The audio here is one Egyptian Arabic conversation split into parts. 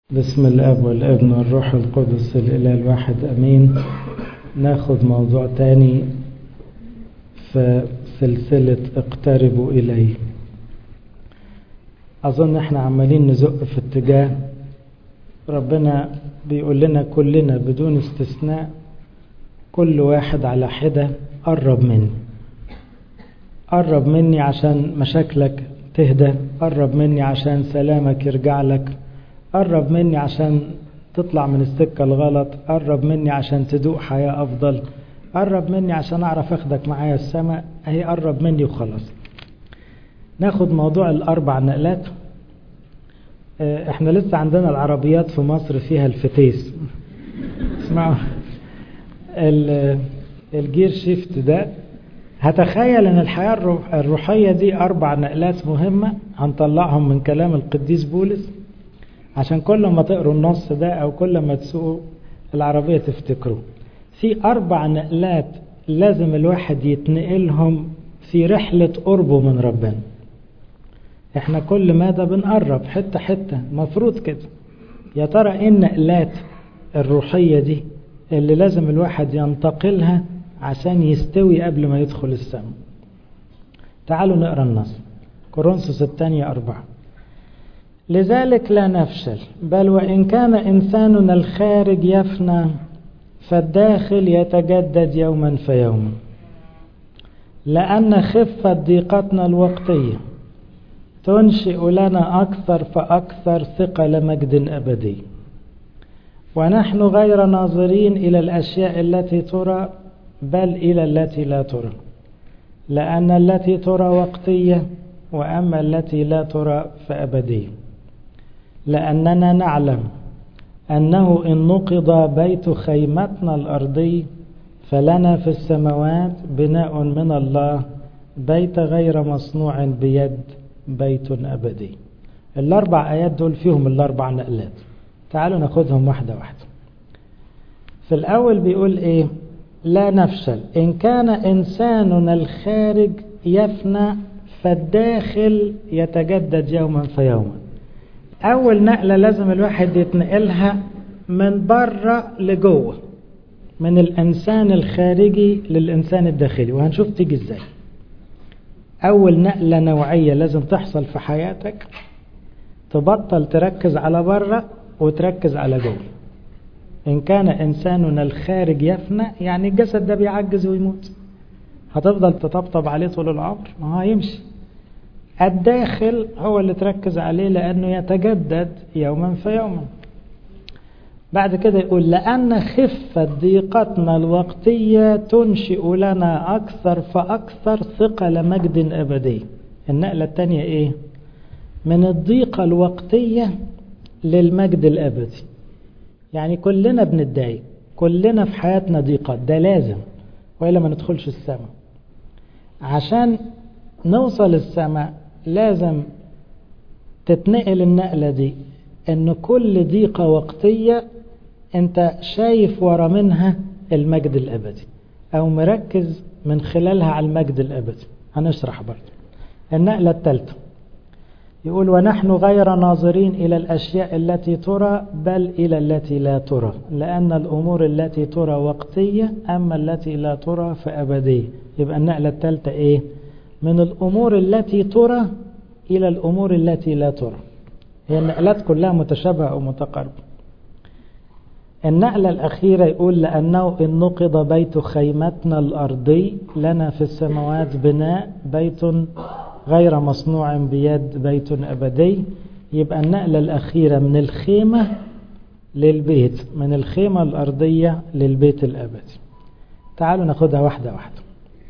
بسم الاب والابن والروح القدس الاله الواحد امين ناخد موضوع تاني في سلسلة اقتربوا اليه اظن احنا عمالين نزق في اتجاه ربنا بيقول لنا كلنا بدون استثناء كل واحد على حدة قرب مني قرب مني عشان مشاكلك تهدى قرب مني عشان سلامك يرجع لك قرب مني عشان تطلع من السكة الغلط قرب مني عشان تدوق حياة أفضل قرب مني عشان أعرف أخدك معايا السماء أهي قرب مني وخلاص ناخد موضوع الأربع نقلات احنا لسه عندنا العربيات في مصر فيها الفتيس اسمعوا الجير شيفت ده هتخيل ان الحياة الروحية دي أربع نقلات مهمة هنطلعهم من كلام القديس بولس عشان كل ما تقروا النص ده او كل ما تسوقوا العربية تفتكروا في اربع نقلات لازم الواحد يتنقلهم في رحلة قربه من ربنا احنا كل ماذا بنقرب حتة حتة مفروض كده يا ترى ايه النقلات الروحية دي اللي لازم الواحد ينتقلها عشان يستوي قبل ما يدخل السماء تعالوا نقرا النص كورنثوس الثانية أربعة لذلك لا نفشل بل وإن كان إنساننا الخارج يفنى فالداخل يتجدد يوما فيوما لأن خفة ضيقتنا الوقتية تنشئ لنا أكثر فأكثر ثقل مجد أبدي ونحن غير ناظرين إلى الأشياء التي ترى بل إلى التي لا ترى لأن التي ترى وقتية وأما التي لا ترى فأبدية لأننا نعلم أنه إن نقض بيت خيمتنا الأرضي فلنا في السماوات بناء من الله بيت غير مصنوع بيد بيت أبدي الأربع آيات دول فيهم الأربع نقلات تعالوا ناخدهم واحدة واحدة في الأول بيقول إيه لا نفشل إن كان إنساننا الخارج يفنى فالداخل يتجدد يوما فيوما أول نقلة لازم الواحد يتنقلها من بره لجوه من الإنسان الخارجي للإنسان الداخلي وهنشوف تيجي إزاي أول نقلة نوعية لازم تحصل في حياتك تبطل تركز على بره وتركز على جوه إن كان إنساننا الخارج يفنى يعني الجسد ده بيعجز ويموت هتفضل تطبطب عليه طول العمر ما هو هيمشي الداخل هو اللي تركز عليه لأنه يتجدد يوما فيوما بعد كده يقول لأن خفة ضيقتنا الوقتية تنشئ لنا أكثر فأكثر ثقل مجد أبدي النقلة الثانية إيه من الضيقة الوقتية للمجد الأبدي يعني كلنا بنتضايق كلنا في حياتنا ضيقات ده لازم وإلا ما ندخلش السماء عشان نوصل السماء لازم تتنقل النقلة دي ان كل ضيقة وقتية انت شايف ورا منها المجد الابدي او مركز من خلالها على المجد الابدي هنشرح برضه النقلة الثالثة يقول ونحن غير ناظرين إلى الأشياء التي ترى بل إلى التي لا ترى لأن الأمور التي ترى وقتية أما التي لا ترى فأبدية يبقى النقلة الثالثة إيه من الأمور التي ترى إلى الأمور التي لا ترى هي النقلات كلها متشابهة أو متقاربة النقلة الأخيرة يقول لأنه إن نقض بيت خيمتنا الأرضي لنا في السماوات بناء بيت غير مصنوع بيد بيت أبدي يبقى النقلة الأخيرة من الخيمة للبيت من الخيمة الأرضية للبيت الأبدي تعالوا ناخدها واحدة واحدة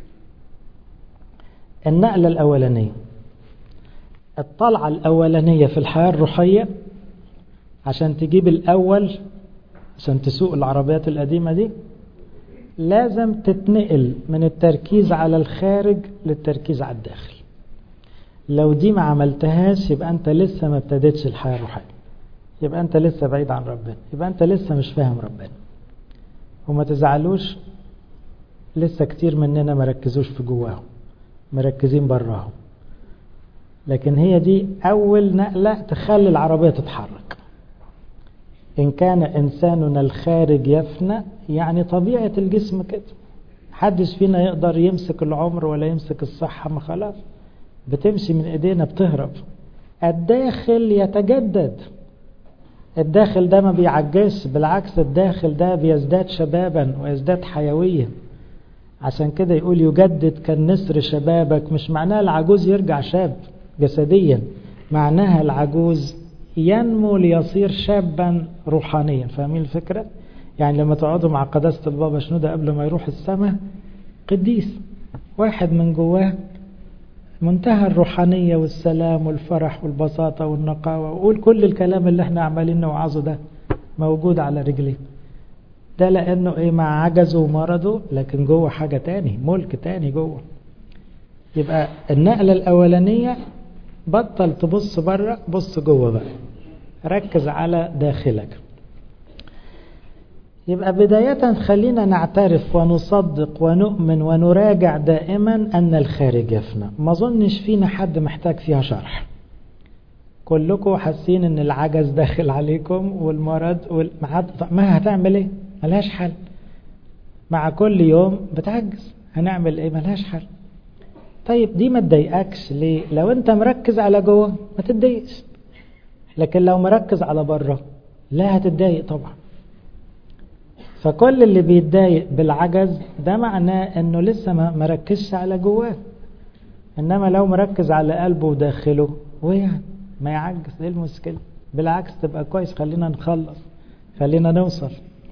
النقلة الأولانية الطلعة الأولانية في الحياة الروحية عشان تجيب الأول عشان تسوق العربيات القديمة دي لازم تتنقل من التركيز على الخارج للتركيز على الداخل لو دي ما عملتهاش يبقى انت لسه ما ابتديتش الحياة الروحية يبقى انت لسه بعيد عن ربنا يبقى انت لسه مش فاهم ربنا وما تزعلوش لسه كتير مننا ما ركزوش في جواهم مركزين براهم لكن هي دي أول نقلة تخلي العربية تتحرك إن كان إنساننا الخارج يفنى يعني طبيعة الجسم كده حدش فينا يقدر يمسك العمر ولا يمسك الصحة ما خلاص بتمشي من ايدينا بتهرب الداخل يتجدد الداخل ده ما بيعجزش بالعكس الداخل ده بيزداد شبابا ويزداد حيوية عشان كده يقول يجدد كالنسر شبابك مش معناها العجوز يرجع شاب جسديا معناها العجوز ينمو ليصير شابا روحانيا فاهمين الفكرة يعني لما تقعدوا مع قداسة البابا شنودة قبل ما يروح السماء قديس واحد من جواه منتهى الروحانية والسلام والفرح والبساطة والنقاوة وقول كل الكلام اللي احنا عمالين نوعظه ده موجود على رجليه ده لأنه ايه مع عجزه ومرضه لكن جوه حاجة تاني ملك تاني جوه يبقى النقلة الأولانية بطل تبص بره بص جوه بقى ركز على داخلك يبقى بداية خلينا نعترف ونصدق ونؤمن ونراجع دائما أن الخارج يفنى ما ظنش فينا حد محتاج فيها شرح كلكم حاسين ان العجز داخل عليكم والمرض وال... ما هتعمل ايه ملهاش حل مع كل يوم بتعجز هنعمل ايه ملهاش حل طيب دي ما تضايقكش ليه لو انت مركز على جوه ما تتضايقش لكن لو مركز على بره لا هتتضايق طبعا فكل اللي بيتضايق بالعجز ده معناه انه لسه ما مركزش على جواه انما لو مركز على قلبه وداخله ويعني ما يعجز ايه المشكله بالعكس تبقى كويس خلينا نخلص خلينا نوصل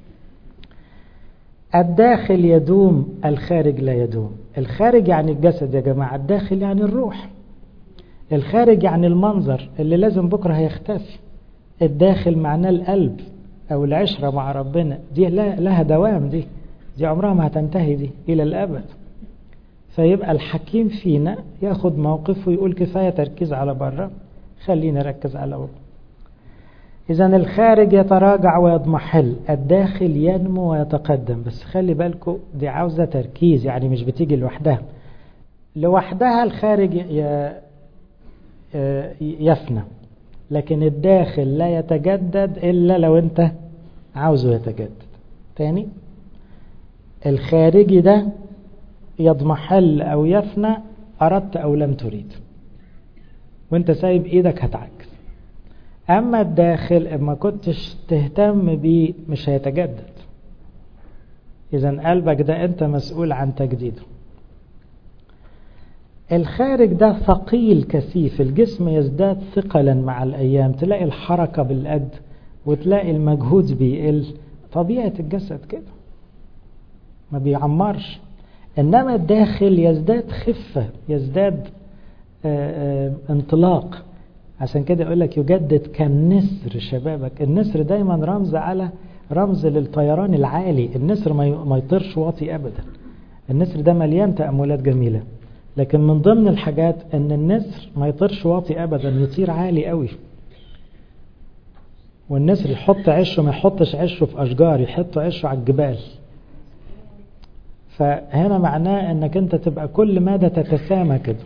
الداخل يدوم الخارج لا يدوم الخارج يعني الجسد يا جماعة الداخل يعني الروح الخارج يعني المنظر اللي لازم بكرة هيختفي الداخل معناه القلب أو العشرة مع ربنا دي لها دوام دي دي عمرها ما هتنتهي دي إلى الأبد فيبقى الحكيم فينا ياخد موقف ويقول كفاية تركيز على بره خلينا نركز على بره إذا الخارج يتراجع ويضمحل الداخل ينمو ويتقدم بس خلي بالكم دي عاوزة تركيز يعني مش بتيجي لوحدها لوحدها الخارج يفنى لكن الداخل لا يتجدد إلا لو أنت عاوزه يتجدد تاني الخارجي ده يضمحل أو يفنى أردت أو لم تريد وانت سايب ايدك هتعجز اما الداخل ما كنتش تهتم بيه مش هيتجدد اذا قلبك ده انت مسؤول عن تجديده الخارج ده ثقيل كثيف الجسم يزداد ثقلا مع الايام تلاقي الحركة بالقد وتلاقي المجهود بيقل طبيعة الجسد كده ما بيعمرش انما الداخل يزداد خفة يزداد آآ آآ انطلاق عشان كده يقول لك يجدد كالنسر شبابك النسر دايما رمز على رمز للطيران العالي النسر ما يطيرش واطي ابدا النسر ده مليان تأملات جميلة لكن من ضمن الحاجات ان النسر ما يطيرش واطي ابدا يطير عالي قوي والنسر يحط عشه ما يحطش عشه في اشجار يحط عشه على الجبال فهنا معناه انك انت تبقى كل مدى تتسامى كده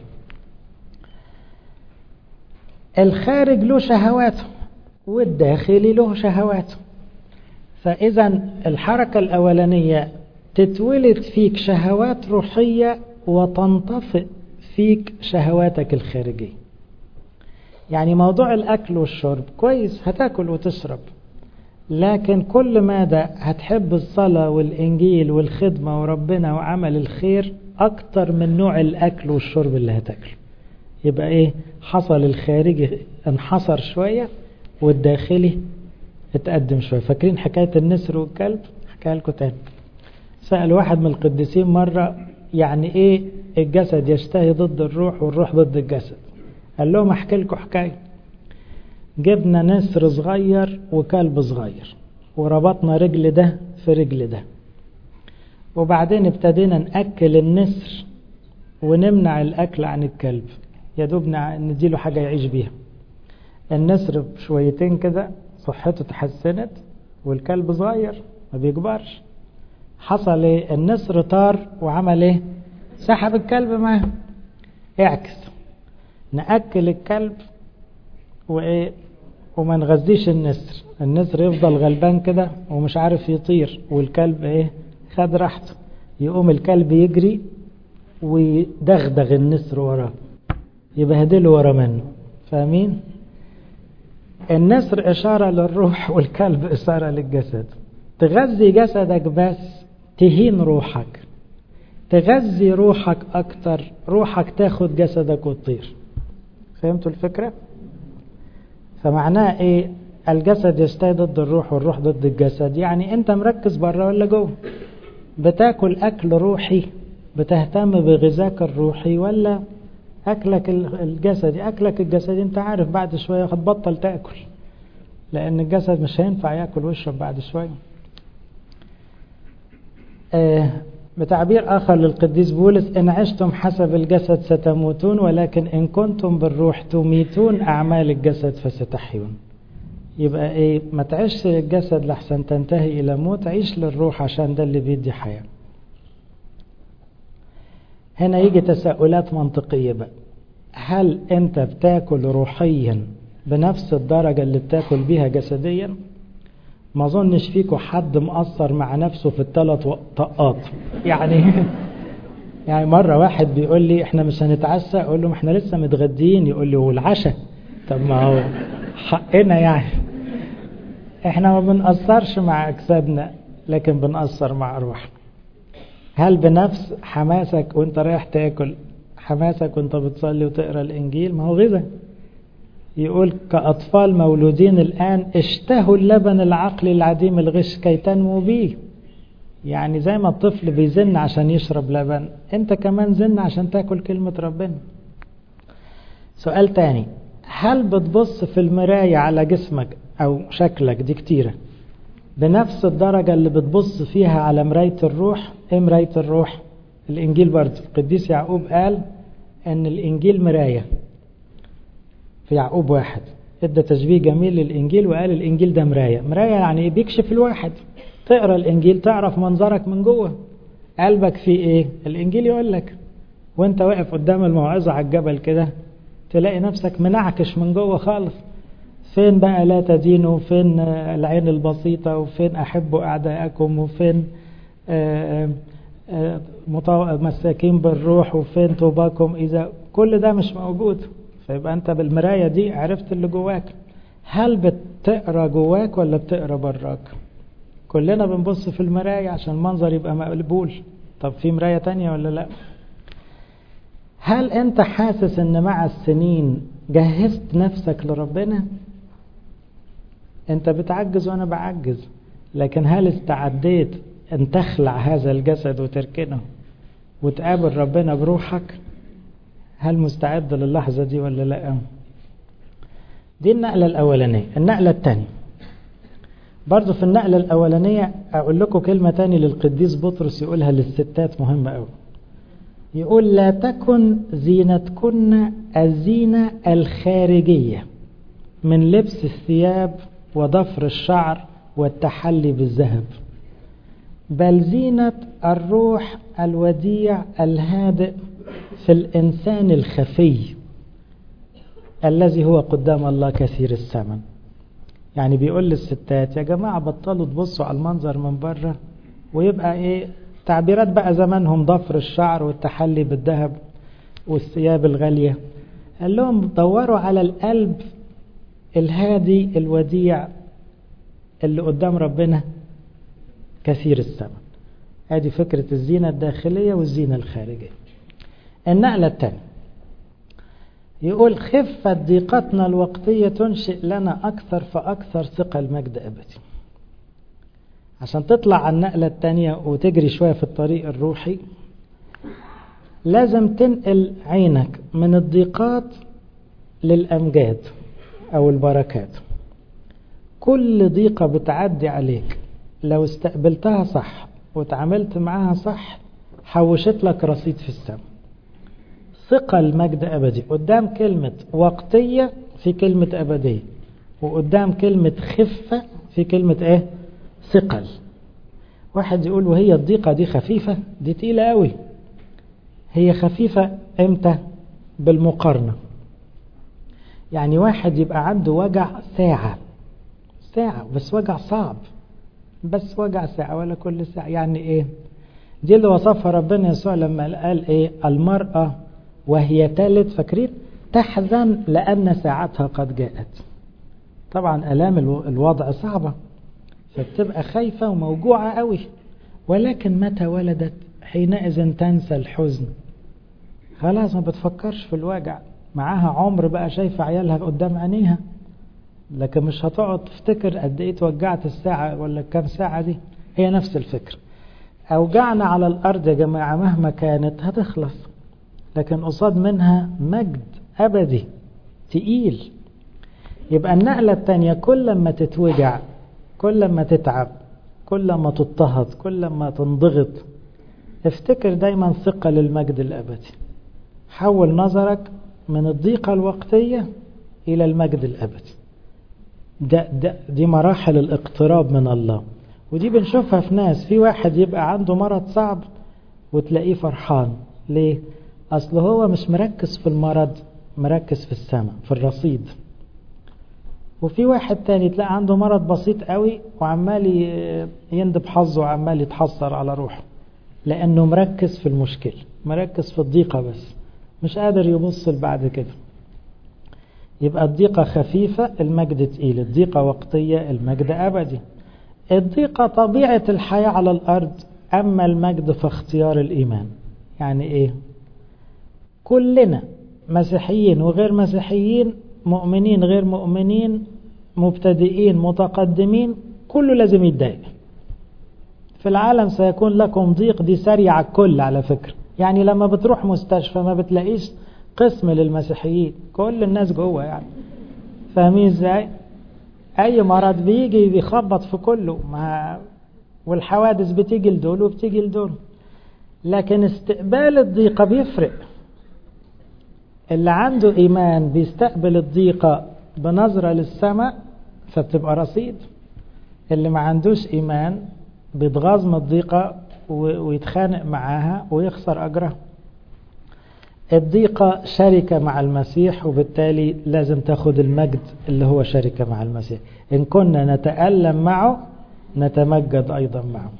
الخارج له شهواته والداخلي له شهواته فإذا الحركة الأولانية تتولد فيك شهوات روحية وتنطفئ فيك شهواتك الخارجية يعني موضوع الأكل والشرب كويس هتاكل وتشرب لكن كل مدى هتحب الصلاة والإنجيل والخدمة وربنا وعمل الخير أكتر من نوع الأكل والشرب اللي هتاكله يبقى ايه حصل الخارجي انحصر شوية والداخلي اتقدم شوية فاكرين حكاية النسر والكلب حكاية لكم تاني سأل واحد من القديسين مرة يعني ايه الجسد يشتهي ضد الروح والروح ضد الجسد قال لهم احكي لكم حكاية جبنا نسر صغير وكلب صغير وربطنا رجل ده في رجل ده وبعدين ابتدينا نأكل النسر ونمنع الأكل عن الكلب يا دوب نديله حاجة يعيش بيها النسر بشويتين كده صحته تحسنت والكلب صغير ما بيكبرش حصل ايه النسر طار وعمل ايه سحب الكلب معاه اعكس نأكل الكلب وايه وما نغذيش النسر النسر يفضل غلبان كده ومش عارف يطير والكلب ايه خد راحته يقوم الكلب يجري ويدغدغ النسر وراه يبهدله ورا منه فاهمين النسر إشارة للروح والكلب إشارة للجسد تغذي جسدك بس تهين روحك تغذي روحك أكتر روحك تاخد جسدك وتطير فهمتوا الفكرة؟ فمعناه إيه؟ الجسد يستوي ضد الروح والروح ضد الجسد يعني أنت مركز بره ولا جوه؟ بتاكل أكل روحي بتهتم بغذاك الروحي ولا أكلك الجسدي أكلك الجسدي أنت عارف بعد شوية هتبطل تاكل لأن الجسد مش هينفع ياكل ويشرب بعد شوية آه بتعبير آخر للقديس بولس إن عشتم حسب الجسد ستموتون ولكن إن كنتم بالروح تميتون أعمال الجسد فستحيون يبقى إيه ما تعيش للجسد لحسن تنتهي إلى موت عيش للروح عشان ده اللي بيدي حياة هنا يجي تساؤلات منطقية بقى هل أنت بتاكل روحيا بنفس الدرجة اللي بتاكل بيها جسديا ما اظنش فيكم حد مقصر مع نفسه في الثلاث طقات يعني يعني مرة واحد بيقول لي احنا مش هنتعشى اقول له ما احنا لسه متغديين يقول لي والعشاء طب ما هو حقنا يعني احنا ما بنقصرش مع اجسادنا لكن بنقصر مع روحنا هل بنفس حماسك وانت رايح تاكل حماسك وانت بتصلي وتقرا الانجيل ما هو غذاء يقول كأطفال مولودين الآن اشتهوا اللبن العقلي العديم الغش كي تنمو به يعني زي ما الطفل بيزن عشان يشرب لبن انت كمان زن عشان تاكل كلمة ربنا سؤال تاني هل بتبص في المراية على جسمك او شكلك دي كتيرة بنفس الدرجة اللي بتبص فيها على مراية الروح ايه مراية الروح الانجيل برضه القديس يعقوب قال ان الانجيل مراية في يعقوب واحد ادى تشبيه جميل للانجيل وقال الانجيل ده مرايه مرايه يعني بيكشف الواحد تقرا الانجيل تعرف منظرك من جوه قلبك فيه ايه الانجيل يقول لك وانت واقف قدام الموعظه على الجبل كده تلاقي نفسك منعكش من جوه خالص فين بقى لا تدينوا فين العين البسيطة وفين أحبوا أعداءكم وفين مساكين بالروح وفين طوباكم إذا كل ده مش موجود فيبقى انت بالمرايه دي عرفت اللي جواك هل بتقرا جواك ولا بتقرا براك كلنا بنبص في المرايه عشان المنظر يبقى مقبول طب في مرايه تانية ولا لا هل انت حاسس ان مع السنين جهزت نفسك لربنا انت بتعجز وانا بعجز لكن هل استعديت ان تخلع هذا الجسد وتركنه وتقابل ربنا بروحك هل مستعد للحظة دي ولا لا دي النقلة الأولانية النقلة الثانية برضو في النقلة الأولانية أقول لكم كلمة تاني للقديس بطرس يقولها للستات مهمة أوي يقول لا تكن زينتكن الزينة الخارجية من لبس الثياب وضفر الشعر والتحلي بالذهب بل زينة الروح الوديع الهادئ في الإنسان الخفي الذي هو قدام الله كثير الثمن يعني بيقول للستات يا جماعة بطلوا تبصوا على المنظر من بره ويبقى ايه تعبيرات بقى زمانهم ضفر الشعر والتحلي بالذهب والثياب الغالية قال لهم دوروا على القلب الهادي الوديع اللي قدام ربنا كثير الثمن هذه فكرة الزينة الداخلية والزينة الخارجية النقلة الثانية يقول خفة ضيقتنا الوقتية تنشئ لنا أكثر فأكثر ثقة المجد أبدي عشان تطلع على النقلة الثانية وتجري شوية في الطريق الروحي لازم تنقل عينك من الضيقات للأمجاد أو البركات كل ضيقة بتعدي عليك لو استقبلتها صح وتعاملت معاها صح حوشت لك رصيد في السماء ثقة المجد أبدي قدام كلمة وقتية في كلمة أبدية وقدام كلمة خفة في كلمة إيه ثقل واحد يقول وهي الضيقة دي خفيفة دي تقيلة قوي هي خفيفة امتى بالمقارنة يعني واحد يبقى عنده وجع ساعة ساعة بس وجع صعب بس وجع ساعة ولا كل ساعة يعني ايه دي اللي وصفها ربنا يسوع لما قال ايه المرأة وهي تلد فاكرين تحزن لأن ساعتها قد جاءت طبعا ألام الوضع صعبة فبتبقى خايفة وموجوعة قوي ولكن متى ولدت حينئذ تنسى الحزن خلاص ما بتفكرش في الوجع معاها عمر بقى شايفة عيالها قدام عينيها لكن مش هتقعد تفتكر قد ايه توجعت الساعة ولا كام ساعة دي هي نفس الفكرة أوجعنا على الأرض يا جماعة مهما كانت هتخلص لكن قصاد منها مجد أبدي تقيل يبقى النقلة التانية كل ما تتوجع كل ما تتعب كل ما تضطهد كل ما تنضغط افتكر دايما ثقة للمجد الأبدي حول نظرك من الضيقة الوقتية إلى المجد الأبدي ده ده دي مراحل الاقتراب من الله ودي بنشوفها في ناس في واحد يبقى عنده مرض صعب وتلاقيه فرحان ليه أصل هو مش مركز في المرض مركز في السماء في الرصيد وفي واحد تاني تلاقي عنده مرض بسيط قوي وعمال يندب حظه وعمال يتحسر على روحه لأنه مركز في المشكلة مركز في الضيقة بس مش قادر يبص بعد كده يبقى الضيقة خفيفة المجد تقيل الضيقة وقتية المجد أبدي الضيقة طبيعة الحياة على الأرض أما المجد فاختيار الإيمان يعني إيه كلنا مسيحيين وغير مسيحيين مؤمنين غير مؤمنين مبتدئين متقدمين كله لازم يتضايق في العالم سيكون لكم ضيق دي سريعة على الكل على فكرة يعني لما بتروح مستشفى ما بتلاقيش قسم للمسيحيين كل الناس جوه يعني فاهمين ازاي اي مرض بيجي بيخبط في كله ما والحوادث بتيجي لدول وبتيجي لدول لكن استقبال الضيقة بيفرق اللي عنده إيمان بيستقبل الضيقة بنظرة للسماء فبتبقى رصيد اللي ما عندوش إيمان بيتغاظ من الضيقة ويتخانق معاها ويخسر أجرها الضيقة شركة مع المسيح وبالتالي لازم تاخد المجد اللي هو شركة مع المسيح إن كنا نتألم معه نتمجد أيضا معه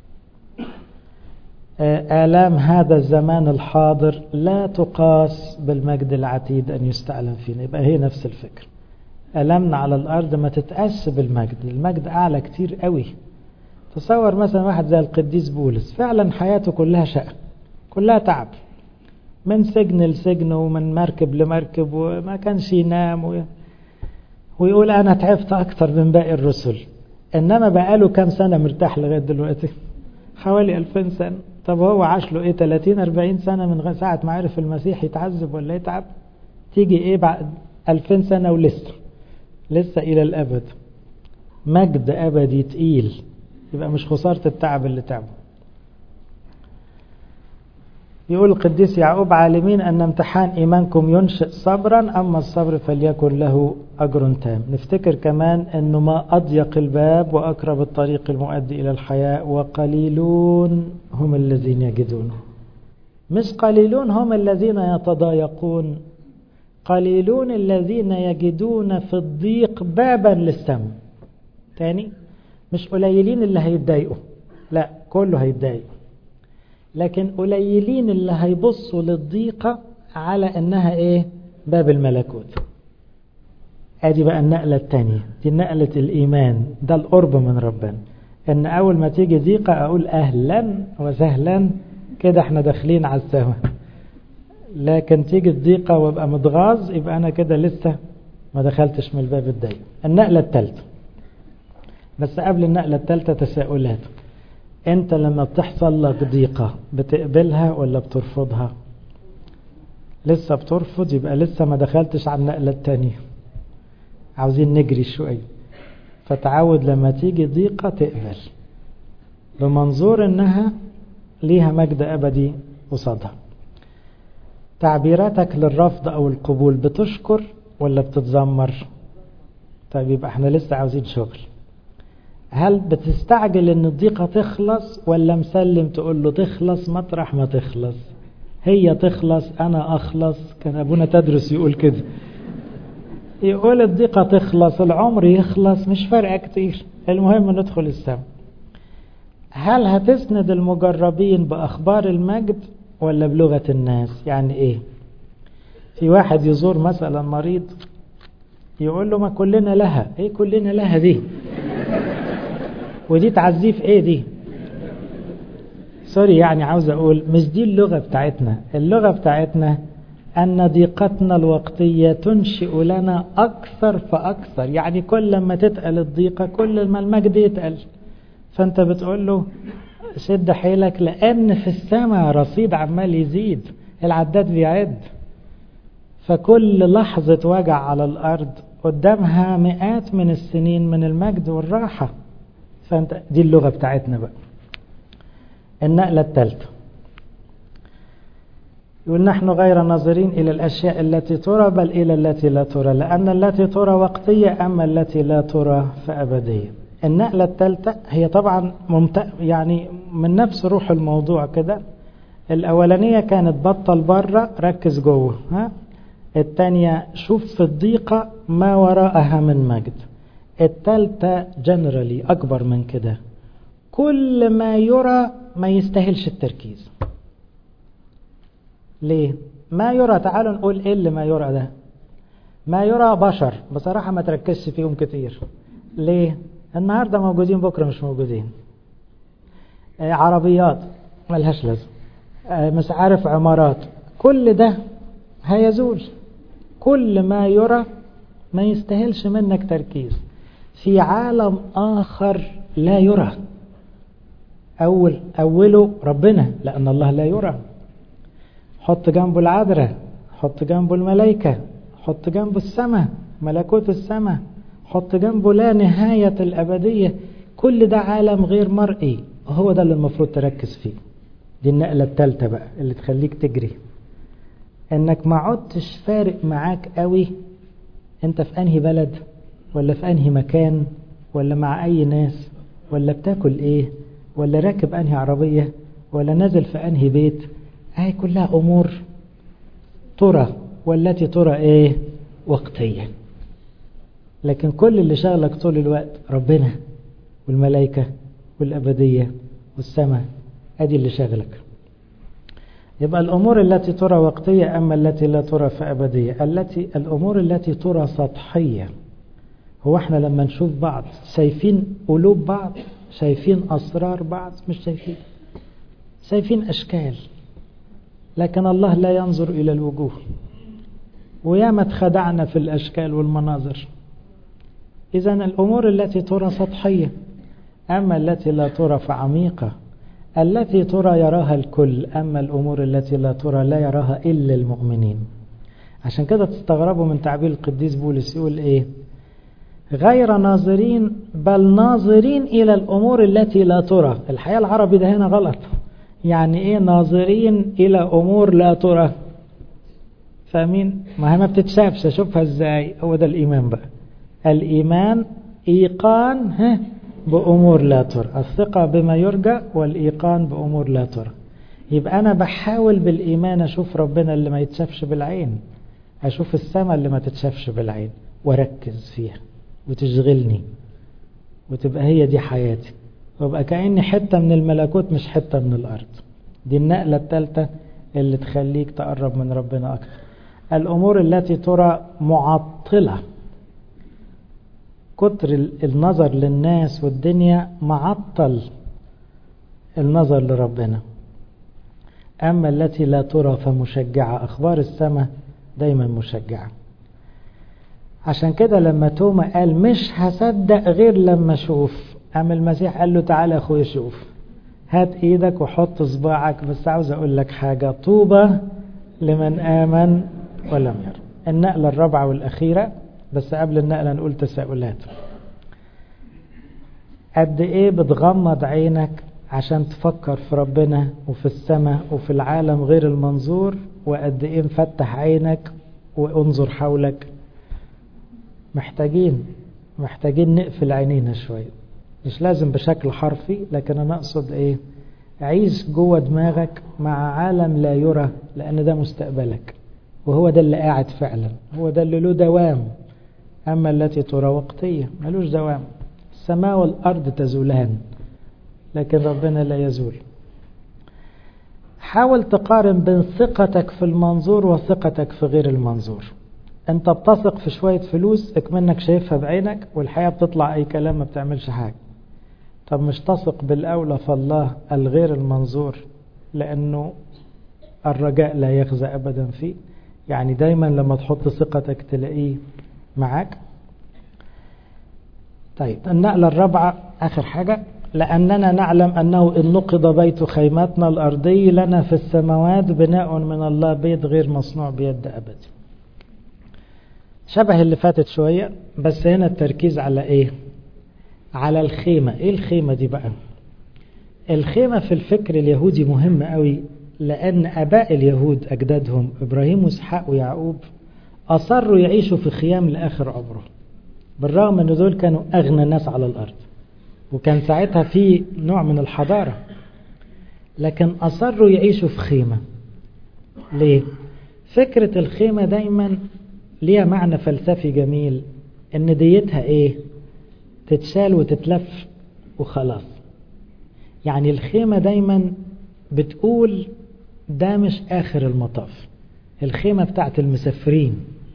آلام هذا الزمان الحاضر لا تقاس بالمجد العتيد أن يستعلم فينا يبقى هي نفس الفكرة ألمنا على الأرض ما تتقاس بالمجد المجد أعلى كتير قوي تصور مثلا واحد زي القديس بولس فعلا حياته كلها شقة كلها تعب من سجن لسجن ومن مركب لمركب وما كانش ينام و... ويقول أنا تعبت أكتر من باقي الرسل إنما بقاله كام سنة مرتاح لغاية دلوقتي حوالي 2000 سنة طب هو عاش له ايه 30 40 سنة من ساعة ما عرف المسيح يتعذب ولا يتعب تيجي ايه بعد 2000 سنة ولسه لسه إلى الأبد مجد أبدي تقيل يبقى مش خسارة التعب اللي تعبه يقول القديس يعقوب عالمين أن امتحان إيمانكم ينشئ صبرا أما الصبر فليكن له أجر تام نفتكر كمان أنه ما أضيق الباب وأقرب الطريق المؤدي إلى الحياة وقليلون هم الذين يجدونه مش قليلون هم الذين يتضايقون قليلون الذين يجدون في الضيق بابا للسم تاني مش قليلين اللي هيتضايقوا لا كله هيتضايق لكن قليلين اللي هيبصوا للضيقة على انها ايه باب الملكوت ادي بقى النقلة التانية دي نقلة الايمان ده القرب من ربنا ان اول ما تيجي ضيقة اقول اهلا وسهلا كده احنا داخلين على السماء لكن تيجي الضيقة وابقى متغاظ يبقى انا كده لسه ما دخلتش من الباب الضيق النقلة الثالثة بس قبل النقلة الثالثة تساؤلات انت لما بتحصل لك ضيقة بتقبلها ولا بترفضها لسه بترفض يبقى لسه ما دخلتش على النقلة التانية عاوزين نجري شوية فتعود لما تيجي ضيقة تقبل بمنظور انها ليها مجد ابدي قصادها تعبيراتك للرفض او القبول بتشكر ولا بتتذمر طيب يبقى احنا لسه عاوزين شغل هل بتستعجل ان الضيقة تخلص ولا مسلم تقول له تخلص مطرح ما يقول الضيقة تخلص العمر يخلص مش فارقة كتير المهم ندخل السماء هل هتسند المجربين بأخبار المجد ولا بلغة الناس يعني ايه في واحد يزور مثلا مريض يقول له ما كلنا لها ايه كلنا لها دي ودي تعزيه في ايه دي سوري يعني عاوز اقول مش دي اللغة بتاعتنا اللغة بتاعتنا أن ضيقتنا الوقتية تنشئ لنا أكثر فأكثر يعني كل ما تتقل الضيقة كل ما المجد يتقل فأنت بتقول له شد حيلك لأن في السماء رصيد عمال يزيد العداد بيعد فكل لحظة وجع على الأرض قدامها مئات من السنين من المجد والراحة فأنت دي اللغة بتاعتنا بقى النقلة الثالثة يقول نحن غير ناظرين إلى الأشياء التي ترى بل إلى التي لا ترى لأن التي ترى وقتية أما التي لا ترى فأبدية النقلة الثالثة هي طبعا ممتع يعني من نفس روح الموضوع كده الأولانية كانت بطل بره ركز جوه ها الثانية شوف في الضيقة ما وراءها من مجد الثالثة جنرالي أكبر من كده كل ما يرى ما يستاهلش التركيز ليه ما يرى تعالوا نقول ايه اللي ما يرى ده ما يرى بشر بصراحة ما تركزش فيهم كتير ليه النهاردة موجودين بكرة مش موجودين آه عربيات ملهاش لازم آه مش عارف عمارات كل ده هيزول كل ما يرى ما يستاهلش منك تركيز في عالم آخر لا يرى أول أوله ربنا لأن الله لا يرى حط جنبه العذراء حط جنبه الملائكة حط جنبه السماء ملكوت السماء حط جنبه لا نهاية الأبدية كل ده عالم غير مرئي هو ده اللي المفروض تركز فيه دي النقلة الثالثة بقى اللي تخليك تجري انك ما عدتش فارق معاك قوي انت في انهي بلد ولا في انهي مكان ولا مع اي ناس ولا بتاكل ايه ولا راكب انهي عربية ولا نازل في انهي بيت هاي كلها امور ترى والتي ترى ايه وقتية لكن كل اللي شغلك طول الوقت ربنا والملائكة والأبدية والسماء ادي اللي شغلك يبقى الأمور التي ترى وقتية أما التي لا ترى فأبدية التي الأمور التي ترى سطحية هو احنا لما نشوف بعض شايفين قلوب بعض شايفين أسرار بعض مش شايفين شايفين أشكال لكن الله لا ينظر إلى الوجوه وياما اتخدعنا في الأشكال والمناظر إذا الأمور التي ترى سطحية أما التي لا ترى فعميقة التي ترى يراها الكل أما الأمور التي لا ترى لا يراها إلا المؤمنين عشان كده تستغربوا من تعبير القديس بولس يقول إيه غير ناظرين بل ناظرين إلى الأمور التي لا ترى الحقيقة العربي ده هنا غلط يعني إيه ناظرين إلى أمور لا ترى فاهمين ما هي ما بتتشافش أشوفها إزاي هو ده الإيمان بقى الإيمان إيقان ها بأمور لا ترى الثقة بما يرجى والإيقان بأمور لا ترى يبقى أنا بحاول بالإيمان أشوف ربنا اللي ما يتشافش بالعين أشوف السماء اللي ما تتشافش بالعين وأركز فيها وتشغلني وتبقى هي دي حياتي وابقى كأني حتة من الملكوت مش حتة من الأرض دي النقلة الثالثة اللي تخليك تقرب من ربنا أكثر الأمور التي ترى معطلة كتر النظر للناس والدنيا معطل النظر لربنا أما التي لا ترى فمشجعة أخبار السماء دايما مشجعة عشان كده لما توما قال مش هصدق غير لما اشوف قام المسيح قال له تعالى يا اخويا شوف هات ايدك وحط صباعك بس عاوز اقول لك حاجة طوبى لمن آمن ولم ير النقلة الرابعة والأخيرة بس قبل النقلة نقول تساؤلات قد ايه بتغمض عينك عشان تفكر في ربنا وفي السماء وفي العالم غير المنظور وقد ايه مفتح عينك وانظر حولك محتاجين محتاجين نقفل عينينا شوية مش لازم بشكل حرفي لكن انا اقصد ايه عيش جوه دماغك مع عالم لا يرى لان ده مستقبلك وهو ده اللي قاعد فعلا هو ده اللي له دوام أما التي ترى وقتية ملوش دوام السماء والأرض تزولان لكن ربنا لا يزول حاول تقارن بين ثقتك في المنظور وثقتك في غير المنظور انت بتثق في شوية فلوس اكمنك شايفها بعينك والحياة بتطلع اي كلام ما بتعملش حاجة طب مش تثق بالاولى في الله الغير المنظور لانه الرجاء لا يخزى ابدا فيه يعني دايما لما تحط ثقتك تلاقيه معاك طيب النقلة الرابعة آخر حاجة لأننا نعلم أنه إن نقض بيت خيمتنا الأرضي لنا في السماوات بناء من الله بيت غير مصنوع بيد أبد شبه اللي فاتت شوية بس هنا التركيز على إيه على الخيمة إيه الخيمة دي بقى الخيمة في الفكر اليهودي مهم قوي لأن أباء اليهود أجدادهم إبراهيم وإسحاق ويعقوب أصروا يعيشوا في خيام لآخر عمره بالرغم أن دول كانوا أغنى ناس على الأرض وكان ساعتها في نوع من الحضارة لكن أصروا يعيشوا في خيمة ليه؟ فكرة الخيمة دايما ليها معنى فلسفي جميل ان ديتها ايه تتشال وتتلف وخلاص يعني الخيمة دايما بتقول ده مش آخر المطاف الخيمة بتاعت المسافرين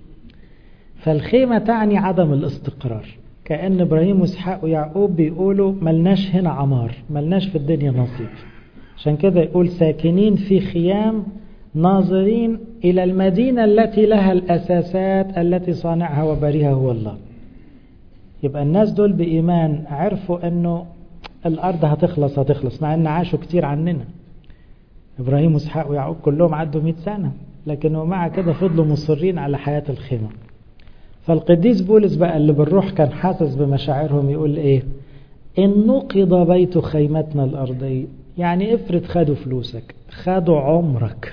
فالخيمة تعني عدم الاستقرار كأن إبراهيم وإسحاق ويعقوب بيقولوا ملناش هنا عمار ملناش في الدنيا نصيب عشان كده يقول ساكنين في خيام ناظرين إلى المدينة التي لها الأساسات التي صانعها وبريها هو الله يبقى الناس دول بإيمان عرفوا أنه الأرض هتخلص هتخلص مع أن عاشوا كتير عننا إبراهيم وإسحاق ويعقوب كلهم عدوا 100 سنة لكن ومع كده فضلوا مصرين على حياة الخيمة فالقديس بولس بقى اللي بالروح كان حاسس بمشاعرهم يقول ايه ان نقض بيت خيمتنا الارضية يعني افرض خدوا فلوسك خدوا عمرك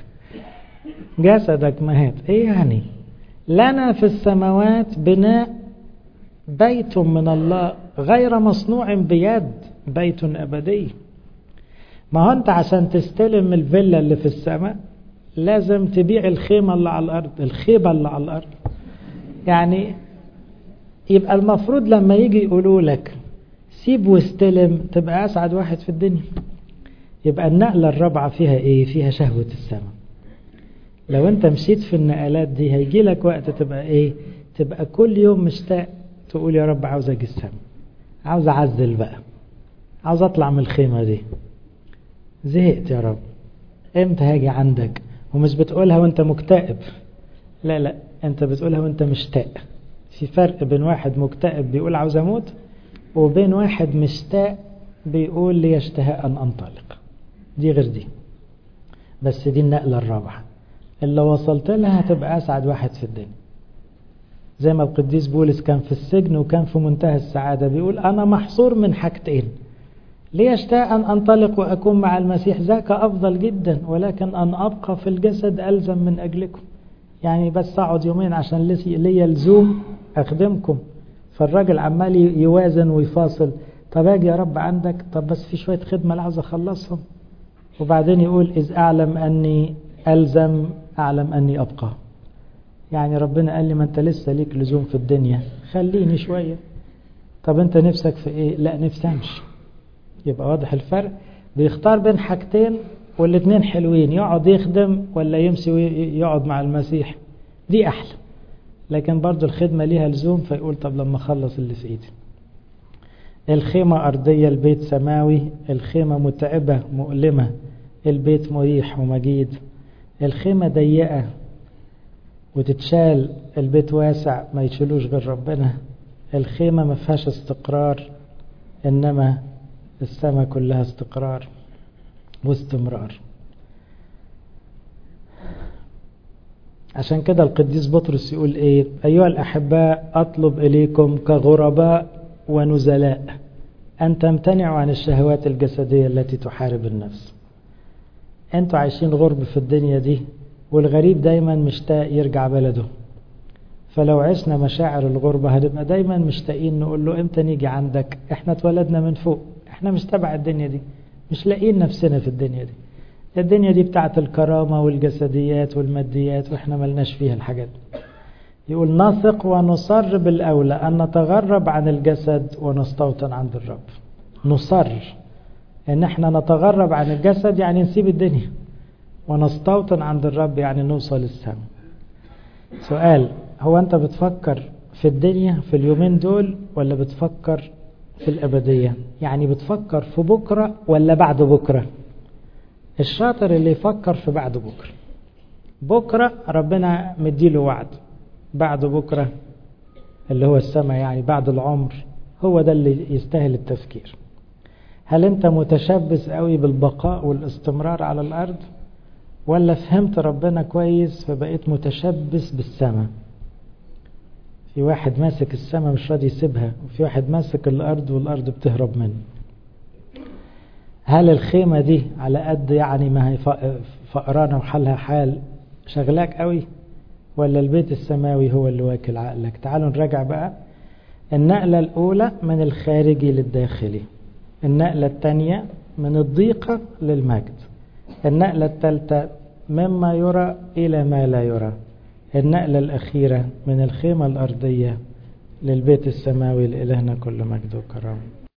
جسدك مات ايه يعني لنا في السماوات بناء بيت من الله غير مصنوع بيد بيت ابدي ما هو انت عشان تستلم الفيلا اللي في السماء لازم تبيع الخيمة اللي على الارض الخيبة اللي على الارض يعني يبقى المفروض لما يجي يقولوا لك سيب واستلم تبقى أسعد واحد في الدنيا يبقى النقلة الرابعة فيها إيه فيها شهوة السماء لو أنت مشيت في النقلات دي هيجي لك وقت تبقى إيه تبقى كل يوم مشتاق تقول يا رب عاوز أجي السماء عاوز أعزل بقى عاوز أطلع من الخيمة دي زهقت يا رب امتى هاجي عندك ومش بتقولها وانت مكتئب لا لا انت بتقولها وانت مشتاق في فرق بين واحد مكتئب بيقول عاوز اموت وبين واحد مشتاق بيقول لي اشتهاء ان انطلق دي غير دي بس دي النقلة الرابعة اللي وصلت لها هتبقى اسعد واحد في الدنيا زي ما القديس بولس كان في السجن وكان في منتهى السعادة بيقول انا محصور من حاجتين لي اشتاء ان انطلق واكون مع المسيح ذاك افضل جدا ولكن ان ابقى في الجسد الزم من اجلكم يعني بس اقعد يومين عشان ليا لزوم اخدمكم فالراجل عمال يوازن ويفاصل طب اجي يا رب عندك طب بس في شويه خدمه اللي عاوز اخلصهم وبعدين يقول اذ اعلم اني الزم اعلم اني ابقى يعني ربنا قال لي ما انت لسه ليك لزوم في الدنيا خليني شويه طب انت نفسك في ايه لا نفسي امشي يبقى واضح الفرق بيختار بين حاجتين والاثنين حلوين يقعد يخدم ولا يمشي ويقعد مع المسيح دي احلى لكن برضو الخدمة ليها لزوم فيقول طب لما اخلص اللي في ايدي الخيمة أرضية البيت سماوي الخيمة متعبة مؤلمة البيت مريح ومجيد الخيمة ضيقة وتتشال البيت واسع ما يشيلوش غير ربنا الخيمة ما فيهاش استقرار إنما السماء كلها استقرار واستمرار عشان كده القديس بطرس يقول ايه ايها الاحباء اطلب اليكم كغرباء ونزلاء ان تمتنعوا عن الشهوات الجسديه التي تحارب النفس انتوا عايشين غرب في الدنيا دي والغريب دايما مشتاق يرجع بلده فلو عشنا مشاعر الغربة هنبقى دايما مشتاقين نقول له امتى نيجي عندك احنا اتولدنا من فوق احنا مش تبع الدنيا دي مش لاقيين نفسنا في الدنيا دي الدنيا دي بتاعت الكرامة والجسديات والماديات واحنا ملناش فيها الحاجات يقول نثق ونصر بالأولى أن نتغرب عن الجسد ونستوطن عند الرب نصر ان احنا نتغرب عن الجسد يعني نسيب الدنيا ونستوطن عند الرب يعني نوصل السماء سؤال هو انت بتفكر في الدنيا في اليومين دول ولا بتفكر في الأبدية يعني بتفكر في بكرة ولا بعد بكرة الشاطر اللي يفكر في بعد بكرة بكرة ربنا مديله وعد بعد بكرة اللي هو السماء يعني بعد العمر هو ده اللي يستاهل التفكير هل انت متشبث قوي بالبقاء والاستمرار على الارض ولا فهمت ربنا كويس فبقيت متشبث بالسماء في واحد ماسك السماء مش راضي يسيبها وفي واحد ماسك الارض والارض بتهرب منه هل الخيمة دي على قد يعني ما هي فقرانة وحالها حال شغلاك قوي ولا البيت السماوي هو اللي واكل عقلك تعالوا نراجع بقى النقلة الأولى من الخارجي للداخلي النقلة الثانية من الضيقة للمجد النقلة الثالثة مما يرى إلى ما لا يرى النقلة الأخيرة من الخيمة الأرضية للبيت السماوي لإلهنا كل مجد وكرامه